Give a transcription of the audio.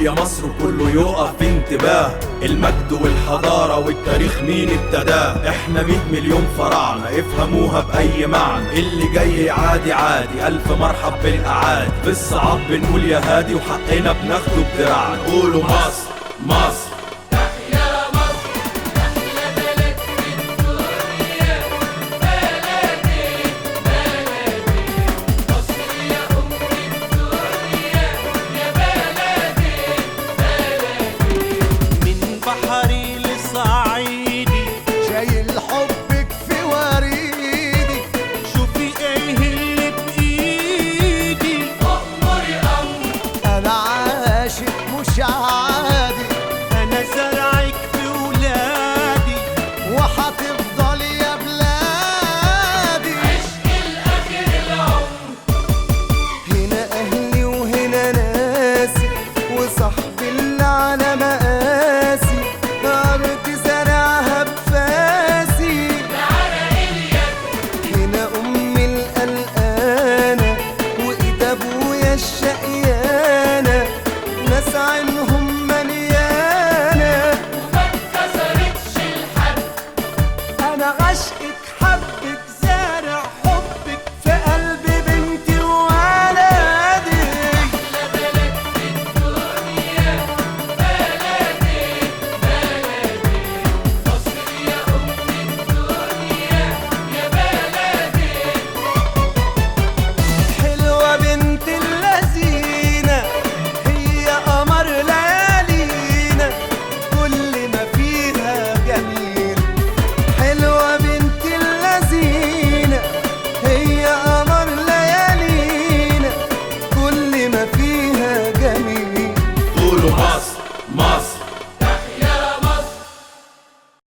يا مصر كله يقف في انتباه المجد والحضارة والتاريخ مين ابتداه احنا 100 مليون فراعنة افهموها بأي معنى اللي جاي عادي عادي ألف مرحب بالأعادي في الصعاب بنقول يا هادي وحقنا بناخده بدراعنا قولوا مصر مصر من بحري لصعيدي شايل حبك في وريدي شوفي ايه اللي بايدي انا عاشق مش عادي انا زرعك في ولادي وهتفضل يا بلادي هنا اهلي وهنا ناسي وصاحبي اللي على مقاسي ارض زرعها بفاسي هنا امي القلقانه وايد ابويا الشقيانه ناس عينهم مليانه انا عشقك